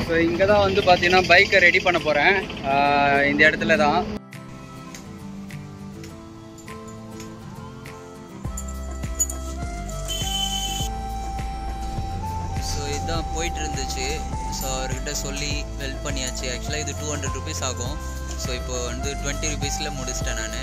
so இங்கே தான் வந்து பார்த்தீங்கன்னா பைக்கை ரெடி பண்ண போகிறேன் இந்த இடத்துல தான் ஸோ இதுதான் போயிட்டு இருந்துச்சு ஸோ அவர்கிட்ட சொல்லி வெல்ட் பண்ணியாச்சு ஆக்சுவலாக இது டூ ஹண்ட்ரட் ருபீஸ் ஆகும் ஸோ இப்போ வந்து டுவெண்ட்டி ருபீஸில் முடிச்சிட்டேன் நான்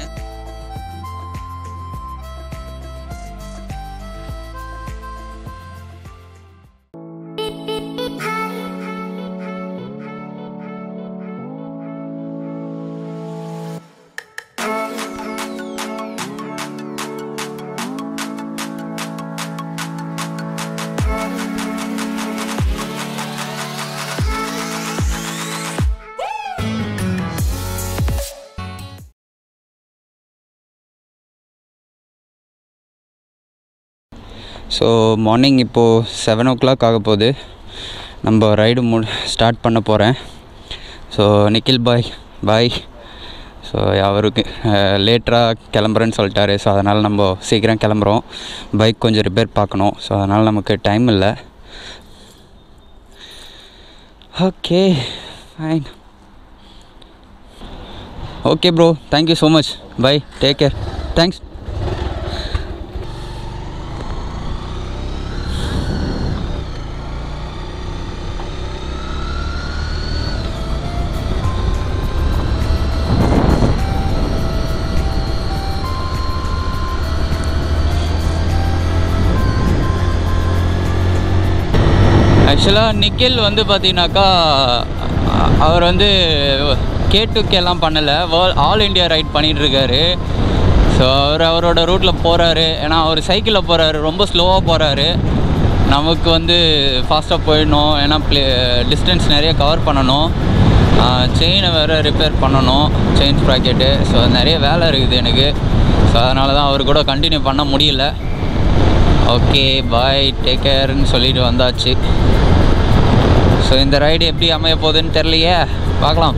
ஸோ மார்னிங் இப்போது செவன் ஓ கிளாக் ஆக போகுது நம்ம ரைடு மு ஸ்டார்ட் பண்ண போகிறேன் so Nikhil bye bye so அவருக்கு லேட்டராக கிளம்புறேன்னு சொல்லிட்டாரு ஸோ அதனால் நம்ம சீக்கிரம் கிளம்புறோம் பைக் கொஞ்சம் ரிப்பேர் பார்க்கணும் ஸோ அதனால் நமக்கு டைம் இல்லை okay fine okay bro thank you so much bye take care thanks ஆக்சுவலாக நிக்கில் வந்து பார்த்தீங்கன்னாக்கா அ- அவர் வந்து கே டு கேலாம் பண்ணலை வேர்ல் ஆல் இண்டியா ரைட் பண்ணிகிட்ருக்காரு ஸோ அவர் அவரோட ரூட்டில் போகிறாரு ஏன்னா அவர் சைக்கிளில் போகிறாரு ரொம்ப ஸ்லோவாக போகிறாரு நமக்கு வந்து ஃபாஸ்ட்டாக போயிடணும் ஏன்னா ப்ளே டிஸ்டன்ஸ் நிறைய கவர் பண்ணணும் செயினை வேறு ரிப்பேர் பண்ணணும் செயின் ப்ராக்கெட்டு ஸோ நிறைய வேலை இருக்குது எனக்கு ஸோ அதனால தான் அவர் கூட கண்டினியூ பண்ண முடியல ஓகே பாய் டேக் கேர்னு சொல்லிட்டு வந்தாச்சு ஸோ இந்த ரைடு எப்படி அமைய போகுதுன்னு தெரியலையே பார்க்கலாம்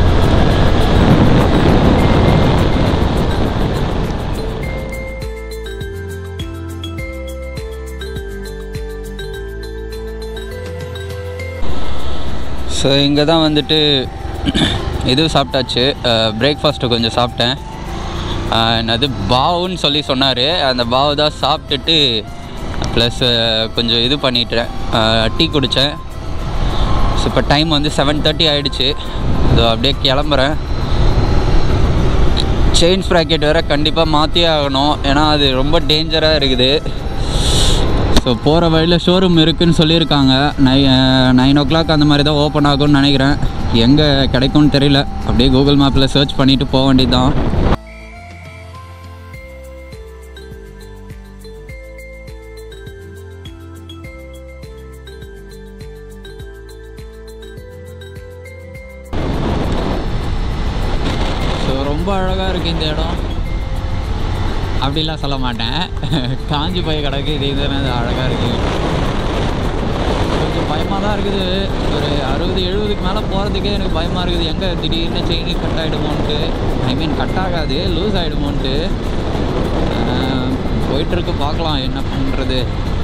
ஸோ இங்கே தான் வந்துட்டு இது சாப்பிட்டாச்சு பிரேக்ஃபாஸ்ட்டு கொஞ்சம் சாப்பிட்டேன் அஹ் என்னது பாவுன்னு சொல்லி சொன்னார் அந்த பாவு தான் சாப்பிட்டுட்டு ப்ளஸ் கொஞ்சம் இது பண்ணிட்டேன் டீ குடித்தேன் ஸோ இப்போ டைம் வந்து செவன் தேர்ட்டி ஆகிடுச்சு இதோ அப்படியே கிளம்புறேன் செயின் ஸ்ப்ராக்கெட் வேறு கண்டிப்பாக மாற்றியே ஆகணும் ஏன்னா அது ரொம்ப டேஞ்சராக இருக்குது ஸோ போகிற வழியில் ஷோரூம் இருக்குன்னு சொல்லியிருக்காங்க நை நைன் ஓ கிளாக் அந்த மாதிரி தான் ஓப்பன் ஆகும்னு நினைக்கிறேன் எங்கே கிடைக்கும்னு தெரியல அப்படியே கூகுள் மேப்பில் சர்ச் பண்ணிவிட்டு போக வேண்டியது தான் ஸோ ரொம்ப அழகாக இருக்குது இந்த இடம் அப்படிலாம் சொல்ல மாட்டேன் காஞ்சி போய் கிடக்கு இது இது அழகாக இருக்குது கொஞ்சம் பயமாக தான் இருக்குது ஒரு அறுபது எழுபதுக்கு மேலே போகிறதுக்கே எனக்கு பயமாக இருக்குது எங்கே திடீர்னு செயின் கட் ஆகிடுமோன்ட்டு ஐ மீன் கட் ஆகாது லூஸ் ஆகிடுமோன்ட்டு போயிட்டுருக்கு பார்க்கலாம் என்ன பண்ணுறது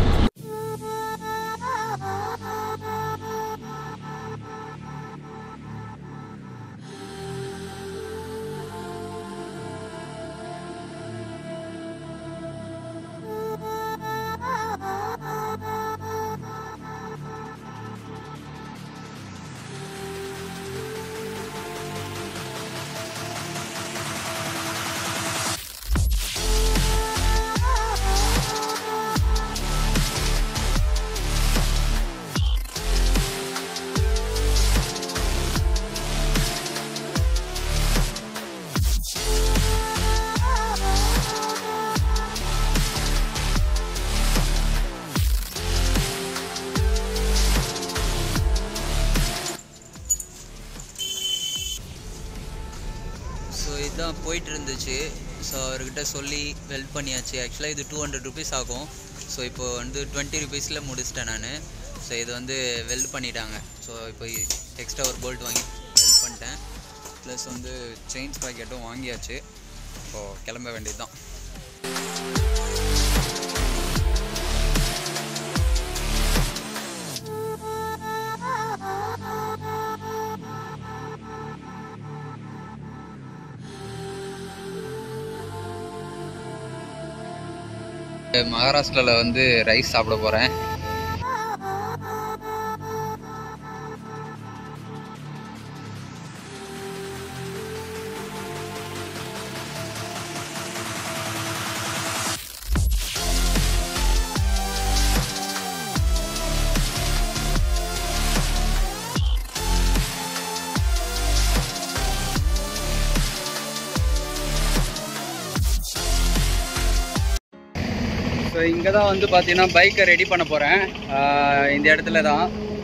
ஸோ இதுதான் போயிட்டு இருந்துச்சு ஸோ அவர்கிட்ட சொல்லி வெல்ட் பண்ணியாச்சு ஆக்சுவலாக இது டூ ஹண்ட்ரட் ருபீஸ் ஆகும் ஸோ இப்போ வந்து டுவெண்ட்டி ருபீஸில் முடிச்சிட்டேன் நான் ஸோ இது வந்து வெல்ட் பண்ணிட்டாங்க ஸோ இப்போ எக்ஸ்ட்ரா ஒரு போல்ட் வாங்கி வெல்ட் பண்ணிட்டேன் ப்ளஸ் வந்து செயின்ஸ் பாக்கெட்டும் வாங்கியாச்சு இப்போது கிளம்ப வேண்டியது தான் மகாராஷ்டிராவில் வந்து ரைஸ் சாப்பிட போகிறேன் ஸோ இங்கே தான் வந்து பார்த்தீங்கன்னா பைக்கை ரெடி பண்ண போகிறேன் இந்த இடத்துல தான்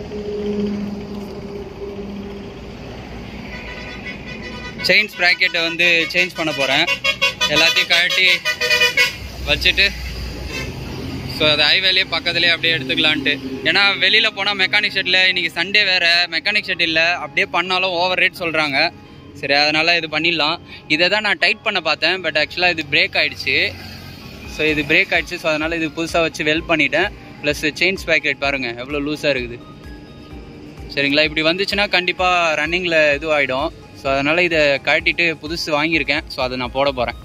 செயின் ஸ்ப்ராக்கெட்டை வந்து சேஞ்ச் பண்ண போகிறேன் எல்லாத்தையும் கழட்டி வச்சுட்டு ஸோ அது ஹைவேலேயே பக்கத்துலேயே அப்படியே எடுத்துக்கலான்ட்டு ஏன்னா வெளியில் போனால் மெக்கானிக் ஷெட்டில் இன்றைக்கி சண்டே வேறு மெக்கானிக் ஷெட் இல்லை அப்படியே பண்ணாலும் ஓவர் ரேட் சொல்கிறாங்க சரி அதனால் இது பண்ணிடலாம் இதை தான் நான் டைட் பண்ண பார்த்தேன் பட் ஆக்சுவலாக இது பிரேக் ஆகிடுச்சு ஸோ இது பிரேக் ஆகிடுச்சு ஸோ அதனால் இது புதுசாக வச்சு வெல் பண்ணிட்டேன் ப்ளஸ் செயின் ஸ்பேக்கெட் பாருங்கள் எவ்வளோ லூஸாக இருக்குது சரிங்களா இப்படி வந்துச்சுன்னா கண்டிப்பாக ரன்னிங்கில் இதுவாகிடும் ஸோ அதனால் இதை கழட்டிட்டு புதுசு வாங்கியிருக்கேன் ஸோ அதை நான் போட போகிறேன்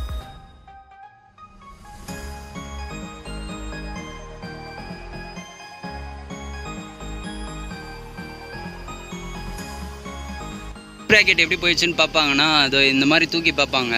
ப்ராக்கெட் எப்படி போயிடுச்சுன்னு பார்ப்பாங்கன்னா அது இந்த மாதிரி தூக்கி பார்ப்பாங்க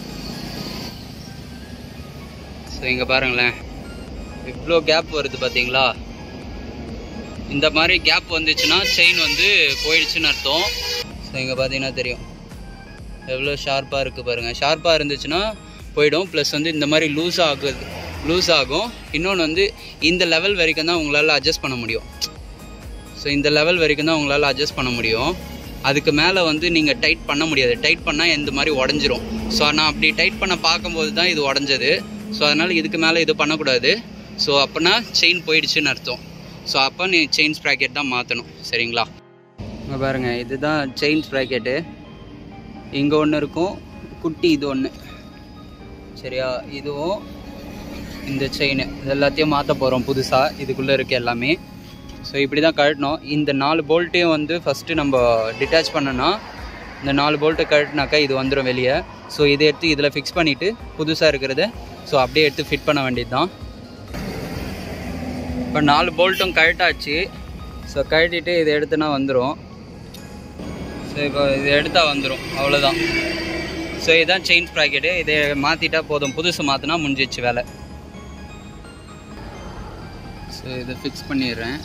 ஸோ இங்கே பாருங்களேன் இவ்வளோ கேப் வருது பார்த்தீங்களா இந்த மாதிரி கேப் வந்துச்சுன்னா செயின் வந்து போயிடுச்சுன்னு அர்த்தம் ஸோ இங்கே பார்த்தீங்கன்னா தெரியும் எவ்வளோ ஷார்ப்பாக இருக்குது பாருங்கள் ஷார்ப்பாக இருந்துச்சுன்னா போயிடும் ப்ளஸ் வந்து இந்த மாதிரி லூஸ் ஆகுது லூஸ் ஆகும் இன்னொன்று வந்து இந்த லெவல் வரைக்கும் தான் உங்களால் அட்ஜஸ்ட் பண்ண முடியும் ஸோ இந்த லெவல் வரைக்கும் தான் உங்களால் அட்ஜஸ்ட் பண்ண முடியும் அதுக்கு மேலே வந்து நீங்கள் டைட் பண்ண முடியாது டைட் பண்ணால் இந்த மாதிரி உடஞ்சிரும் ஸோ நான் அப்படி டைட் பண்ண பார்க்கும்போது தான் இது உடஞ்சது ஸோ அதனால் இதுக்கு மேலே இது பண்ணக்கூடாது ஸோ அப்போனா செயின் போயிடுச்சுன்னு அர்த்தம் ஸோ அப்போ நீ செயின் ஸ்ப்ராக்கெட் தான் மாற்றணும் சரிங்களா இங்கே பாருங்கள் இதுதான் செயின் ஸ்ப்ராக்கெட்டு இங்கே ஒன்று இருக்கும் குட்டி இது ஒன்று சரியா இதுவும் இந்த செயின் இது எல்லாத்தையும் மாற்ற போகிறோம் புதுசாக இதுக்குள்ளே இருக்க எல்லாமே ஸோ இப்படி தான் கழட்டணும் இந்த நாலு போல்ட்டையும் வந்து ஃபஸ்ட்டு நம்ம டிட்டாச் பண்ணோன்னா இந்த நாலு போல்ட்டை கழட்டினாக்கா இது வந்துடும் வெளியே ஸோ இதை எடுத்து இதில் ஃபிக்ஸ் பண்ணிவிட்டு புதுசாக இருக்கிறத ஸோ அப்படியே எடுத்து ஃபிட் பண்ண வேண்டியது தான் இப்போ நாலு போல்ட்டும் கழட்டாச்சு ஸோ கழட்டிட்டு இதை எடுத்துனா வந்துடும் ஸோ இப்போ இது எடுத்தால் வந்துடும் அவ்வளோதான் ஸோ இதுதான் செயின் ப்ராக்கெட்டு இதை மாற்றிட்டா போதும் புதுசு மாற்றினா முடிஞ்சிச்சு வேலை ஸோ இதை ஃபிக்ஸ் பண்ணிடுறேன்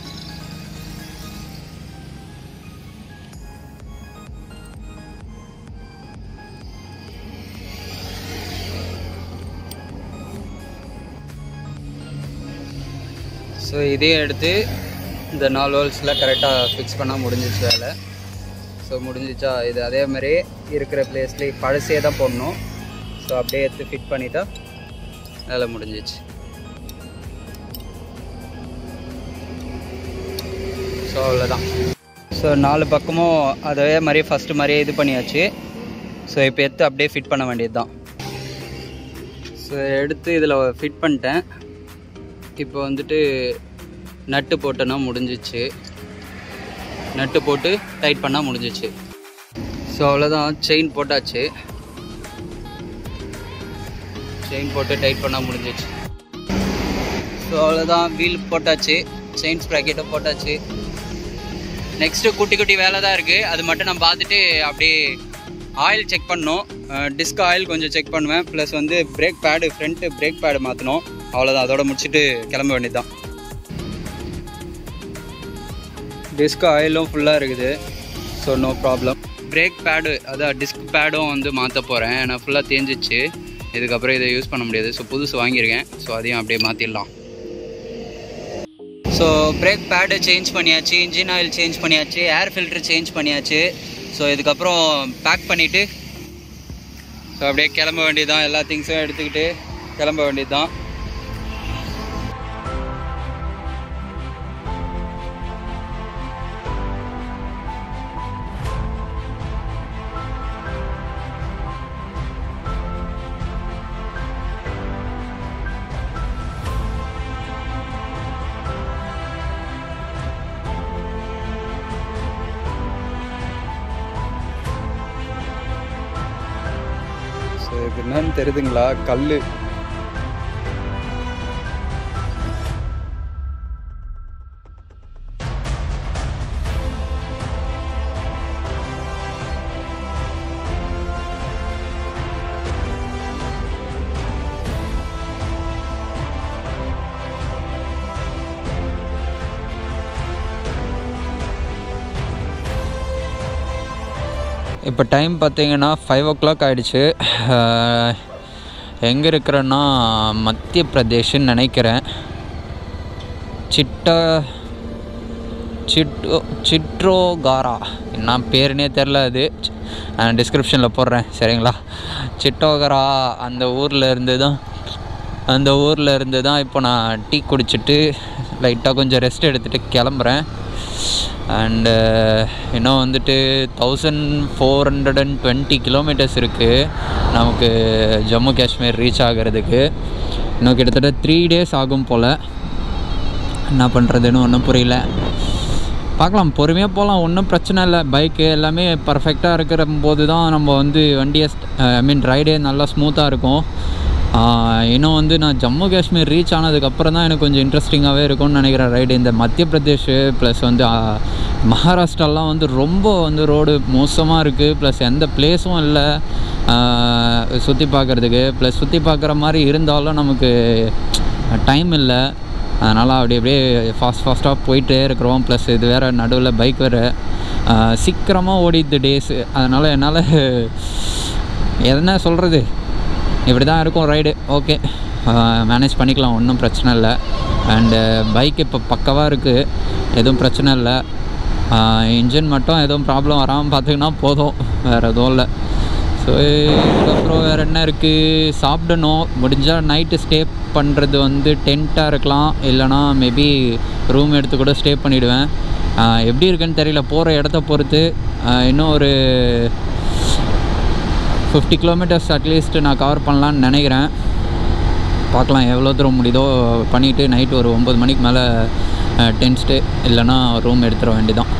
ஸோ இதையும் எடுத்து இந்த நாலு ஹோல்ஸில் கரெக்டாக ஃபிக்ஸ் பண்ணால் முடிஞ்சிச்சு வேலை ஸோ முடிஞ்சிச்சா இது அதே மாதிரி இருக்கிற பிளேஸ்லேயே பழசே தான் போடணும் ஸோ அப்படியே எடுத்து ஃபிட் பண்ணிட்டா வேலை முடிஞ்சிச்சு ஸோ அவ்வளோதான் ஸோ நாலு பக்கமும் அதே மாதிரி ஃபஸ்ட்டு மாதிரியே இது பண்ணியாச்சு ஸோ இப்போ எடுத்து அப்படியே ஃபிட் பண்ண வேண்டியது தான் ஸோ எடுத்து இதில் ஃபிட் பண்ணிட்டேன் இப்போ வந்துட்டு நட்டு போட்டோன்னா முடிஞ்சிச்சு நட்டு போட்டு டைட் பண்ணால் முடிஞ்சிச்சு ஸோ அவ்வளோதான் செயின் போட்டாச்சு செயின் போட்டு டைட் பண்ணால் முடிஞ்சிச்சு ஸோ அவ்வளோதான் வீல் போட்டாச்சு செயின் ஸ்ப்ராக்கெட்டும் போட்டாச்சு நெக்ஸ்ட்டு குட்டி குட்டி வேலை தான் இருக்குது அது மட்டும் நான் பார்த்துட்டு அப்படியே ஆயில் செக் பண்ணணும் டிஸ்க் ஆயில் கொஞ்சம் செக் பண்ணுவேன் ப்ளஸ் வந்து brake pad front brake pad மாற்றணும் அவ்வளோதான் அதோட முடிச்சுட்டு கிளம்ப வேண்டியது தான் டிஸ்க் ஆயிலும் ஃபுல்லாக இருக்குது so no problem brake pad அதான் டிஸ்க் பேடும் வந்து மாற்ற போகிறேன் நான் ஃபுல்லாக தேஞ்சிச்சு இதுக்கப்புறம் இதை யூஸ் பண்ண முடியாது ஸோ புதுசு வாங்கியிருக்கேன் ஸோ அதையும் அப்படியே மாற்றிடலாம் ஸோ பிரேக் பேடு சேஞ்ச் பண்ணியாச்சு இன்ஜின் ஆயில் சேஞ்ச் பண்ணியாச்சு ஏர் ஃபில்ட்ரு சேஞ்ச் பண்ணியாச்சு ஸோ இதுக்கப்புறம் பேக் பண்ணிவிட்டு ஸோ அப்படியே கிளம்ப வேண்டியதுதான் எல்லா திங்ஸும் எடுத்துக்கிட்டு கிளம்ப வேண்டியது தான் ஸோ இது என்னன்னு தெரியுதுங்களா கல் இப்போ டைம் பார்த்தீங்கன்னா ஃபைவ் ஓ கிளாக் ஆகிடுச்சு எங்கே இருக்கிறேன்னா மத்திய பிரதேஷ்னு நினைக்கிறேன் சிட்டா சிட்டோ சிட்ரோகாரா என்ன பேருனே தெரில அது டிஸ்கிரிப்ஷனில் போடுறேன் சரிங்களா சிட்டோகரா அந்த ஊரில் இருந்து தான் அந்த ஊரில் இருந்து தான் இப்போ நான் டீ குடிச்சிட்டு லைட்டாக கொஞ்சம் ரெஸ்ட் எடுத்துகிட்டு கிளம்புறேன் அண்டு இன்னும் வந்துட்டு thousand four hundred and twenty kilometers இருக்குது நமக்கு ஜம்மு காஷ்மீர் ரீச் ஆகிறதுக்கு இன்னும் கிட்டத்தட்ட த்ரீ டேஸ் ஆகும் போல் என்ன பண்ணுறதுன்னு ஒன்றும் புரியல பார்க்கலாம் பொறுமையாக போகலாம் ஒன்றும் பிரச்சனை இல்லை பைக்கு எல்லாமே பர்ஃபெக்டாக இருக்கிற போது தான் நம்ம வந்து வண்டியை ஐ மீன் ரைடே நல்லா ஸ்மூத்தாக இருக்கும் ஆஹ் இன்னும் வந்து நான் ஜம்மு காஷ்மீர் ரீச் ஆனதுக்கப்புறம் தான் எனக்கு கொஞ்சம் இன்ட்ரெஸ்டிங்காகவே இருக்கும்னு நினைக்கிறேன் ரைடு இந்த மத்திய பிரதேஷ் ப்ளஸ் வந்து ஆஹ், மகாராஷ்டிராலாம் வந்து ரொம்ப வந்து ரோடு மோசமாக இருக்குது ப்ளஸ் எந்த பிளேஸும் இல்லை சுற்றி பார்க்குறதுக்கு ப்ளஸ் சுற்றி பார்க்குற மாதிரி இருந்தாலும் நமக்கு டைம் இல்லை அதனால் அப்படி அப்படியே ஃபாஸ்ட் ஃபாஸ்ட்டாக போயிட்டே இருக்கிறோம் ப்ளஸ் இது வேறு நடுவில் பைக் வேறு சீக்கிரமாக ஓடிடுது டேஸு அதனால் என்னால் என்ன சொல்கிறது இப்படி தான் இருக்கும் ரைடு ஓகே மேனேஜ் பண்ணிக்கலாம் ஒன்றும் பிரச்சனை இல்லை அண்டு பைக் இப்போ பக்கவாக இருக்குது எதுவும் பிரச்சனை இல்லை இன்ஜின் மட்டும் எதுவும் ப்ராப்ளம் வராமல் பார்த்துக்கினா போதும் வேறு எதுவும் இல்லை ஸோ இதுக்கப்புறம் வேறு என்ன இருக்குது சாப்பிடணும் முடிஞ்சால் நைட்டு ஸ்டே பண்ணுறது வந்து டென்ட்டாக இருக்கலாம் இல்லைனா மேபி ரூம் எடுத்து கூட ஸ்டே பண்ணிவிடுவேன் எப்படி இருக்குன்னு தெரியல போகிற இடத்த பொறுத்து ஆஹ் இன்னும் ஒரு ஃபிஃப்டி கிலோமீட்டர்ஸ் அட்லீஸ்ட் நான் கவர் பண்ணலான்னு நினைக்கிறேன் பார்க்கலாம் எவ்வளோ தூரம் முடியுதோ பண்ணிவிட்டு நைட்டு ஒரு ஒம்பது மணிக்கு மேலே டென்ட் ஸ்டே இல்லைன்னா ரூம் எடுத்துட வேண்டியதான்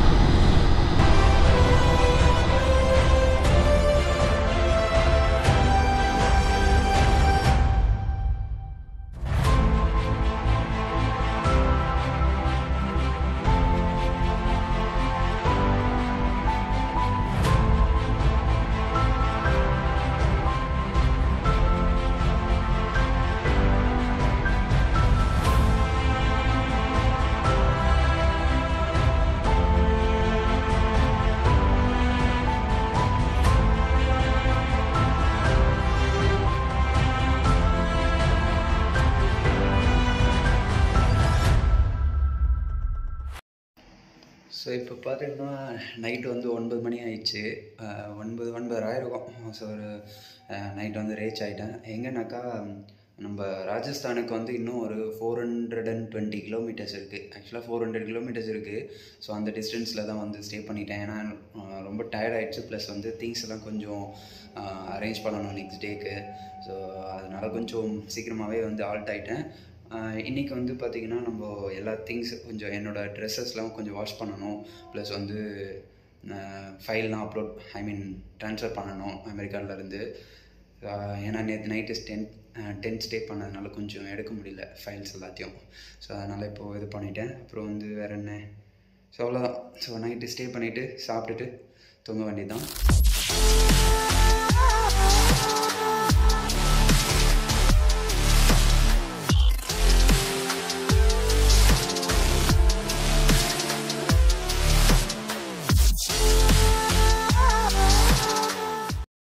ஸோ இப்போ பார்த்தீங்கன்னா நைட்டு வந்து ஒன்பது மணி ஆயிடுச்சு அஹ் ஒன்பது ஒன்பது ஆயிருக்கும் ஸோ ஒரு நைட் வந்து ரீச் ஆகிட்டேன் எங்கேனாக்கா நம்ம ராஜஸ்தானுக்கு வந்து இன்னும் ஒரு four hundred and twenty kilometers இருக்குது ஆக்சுவலாக ஃபோர் ஹண்ட்ரட் கிலோமீட்டர்ஸ் இருக்குது ஸோ அந்த டிஸ்டன்ஸில் தான் வந்து ஸ்டே பண்ணிட்டேன் ஏன்னா அஹ் ரொம்ப டயர்ட் ஆயிடுச்சு ப்ளஸ் வந்து திங்ஸ் எல்லாம் கொஞ்சம் அரேஞ்ச் பண்ணணும் நெக்ஸ்ட் டேக்கு ஸோ அதனால கொஞ்சம் சீக்கிரமாகவே வந்து ஆல்ட் ஆகிட்டேன் ஆஹ் இன்னைக்கு வந்து பார்த்திங்கன்னா நம்ம எல்லா திங்ஸ் கொஞ்சம் என்னோடய ட்ரெஸ்ஸஸ்லாம் கொஞ்சம் வாஷ் பண்ணணும் ப்ளஸ் வந்து ஃபைல்லாம் அப்லோட் ஐ மீன் ட்ரான்ஸ்ஃபர் பண்ணணும் அமெரிக்காவிலேருந்து ஏன்னா நேற்று நைட்டு டென்த் டென்த் ஸ்டே பண்ணதுனால கொஞ்சம் எடுக்க முடியல ஃபைல்ஸ் எல்லாத்தையும் ஸோ அதனால் இப்போது இது பண்ணிட்டேன் அப்புறம் வந்து வேறு என்ன ஸோ அவ்வளோதான் ஸோ நைட்டு ஸ்டே பண்ணிவிட்டு சாப்பிட்டுட்டு தூங்க வேண்டியதுதான்